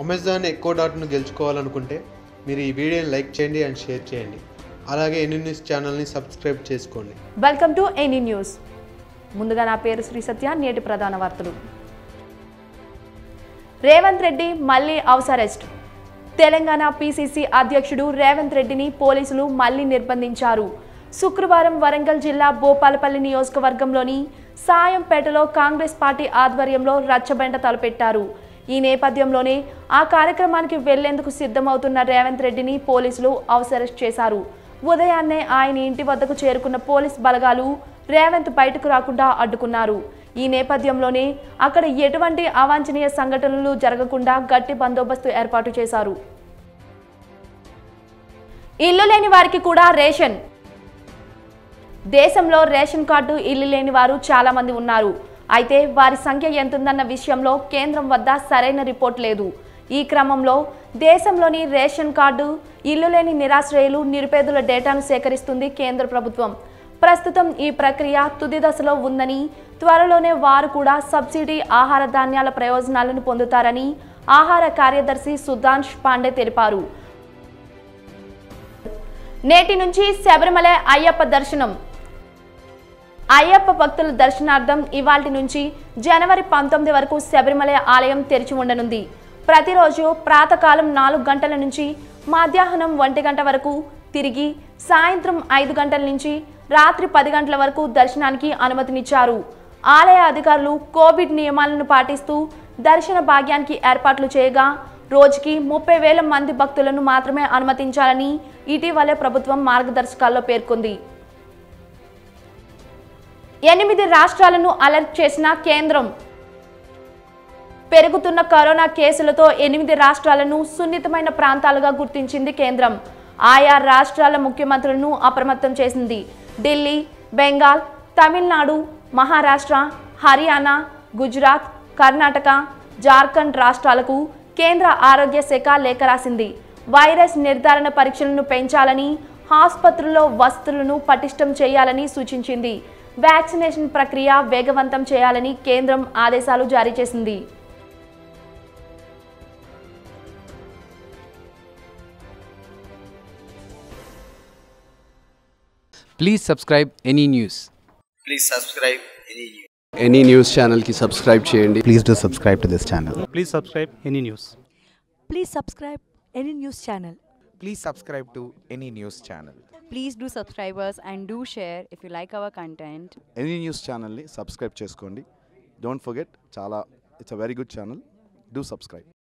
Amazon ఎక్కో డాట్ను గెలుచుకోవాలనుకుంటే మీరు ఈ వీడియోని లైక్ చేయండి అండ్ షేర్ చేయండి అలాగే ఎన్ని న్యూస్ ఛానల్ని సబ్స్క్రైబ్ చేసుకోండి వెల్కమ్ టు ఎనీ న్యూస్ ముందుగా నా పేరు శ్రీ సత్య నేటి ప్రధాన వార్తలు రేవంత్ రెడ్డి మళ్ళీ హౌస్ అరెస్ట్ తెలంగాణ పీసీసీ అధ్యక్షుడు రేవంత్ రెడ్డిని పోలీసులు మళ్లీ నిర్బంధించారు శుక్రవారం వరంగల్ జిల్లా భూపాలపల్లి నియోజకవర్గంలోని సాయంపేటలో కాంగ్రెస్ పార్టీ ఆధ్వర్యంలో రచ్చబండ తలపెట్టారు ఈ నేపథ్యంలోనే ఆ కార్యక్రమానికి వెళ్లేందుకు సిద్ధమవుతున్న రేవంత్ రెడ్డిని పోలీసులు హౌస్ అరెస్ట్ చేశారు ఉదయాన్నే ఆయన ఇంటి వద్దకు చేరుకున్న పోలీస్ బలగాలు రేవంత్ బయటకు రాకుండా అడ్డుకున్నారు ఈ నేపథ్యంలోనే అక్కడ ఎటువంటి అవాంఛనీయ సంఘటనలు జరగకుండా గట్టి బందోబస్తు ఏర్పాటు చేశారు ఇల్లు లేని వారికి కూడా రేషన్ దేశంలో రేషన్ కార్డు ఇల్లు లేని వారు చాలా మంది ఉన్నారు అయితే వారి సంఖ్య ఎంతుందన్న విషయంలో కేంద్రం వద్ద సరైన రిపోర్ట్ లేదు ఈ క్రమంలో దేశంలోని రేషన్ కార్డు ఇల్లు లేని నిరాశ్రయులు నిరుపేదల డేటాను సేకరిస్తుంది కేంద్ర ప్రభుత్వం ప్రస్తుతం ఈ ప్రక్రియ తుది దశలో ఉందని త్వరలోనే వారు కూడా సబ్సిడీ ఆహార ధాన్యాల ప్రయోజనాలను పొందుతారని ఆహార కార్యదర్శి సుధాంష్ పాండే తెలిపారు నేటి నుంచి శబరిమల అయ్యప్ప దర్శనం అయ్యప్ప భక్తుల దర్శనార్థం ఇవాల్టి నుంచి జనవరి పంతొమ్మిది వరకు శబరిమల ఆలయం తెరిచి ఉండనుంది ప్రతిరోజు ప్రాతకాలం నాలుగు గంటల నుంచి మధ్యాహ్నం ఒంటి గంట వరకు తిరిగి సాయంత్రం ఐదు గంటల నుంచి రాత్రి పది గంటల వరకు దర్శనానికి అనుమతినిచ్చారు ఆలయ అధికారులు కోవిడ్ నియమాలను పాటిస్తూ దర్శన భాగ్యానికి ఏర్పాట్లు చేయగా రోజుకి ముప్పై వేల మంది భక్తులను మాత్రమే అనుమతించాలని ఇటీవలే ప్రభుత్వం మార్గదర్శకాల్లో పేర్కొంది ఎనిమిది రాష్ట్రాలను అలర్ట్ చేసిన కేంద్రం పెరుగుతున్న కరోనా కేసులతో ఎనిమిది రాష్ట్రాలను సున్నితమైన ప్రాంతాలుగా గుర్తించింది కేంద్రం ఆయా రాష్ట్రాల ముఖ్యమంత్రులను అప్రమత్తం చేసింది ఢిల్లీ బెంగాల్ తమిళనాడు మహారాష్ట్ర హర్యానా గుజరాత్ కర్ణాటక జార్ఖండ్ రాష్ట్రాలకు కేంద్ర ఆరోగ్య శాఖ లేఖ రాసింది వైరస్ నిర్ధారణ పరీక్షలను పెంచాలని ఆసుపత్రుల్లో వసతులను పటిష్టం చేయాలని సూచించింది వ్యాక్సినేషన్ ప్రక్రియ వేగవంతం చేయాలని కేంద్రం ఆదేశాలు జారీ చేసింది Please subscribe any news. please subscribe any news. Any news ఛానల్కి సబ్స్క్రైబ్ చేయండి please do subscribe to this channel Please subscribe any news. Please subscribe any news channel. Please subscribe to any news channel. Please do subscribe us and do share if you like our content. Any news ఛానల్ని subscribe చేసుకోండి don't forget చాలా it's a very good channel do subscribe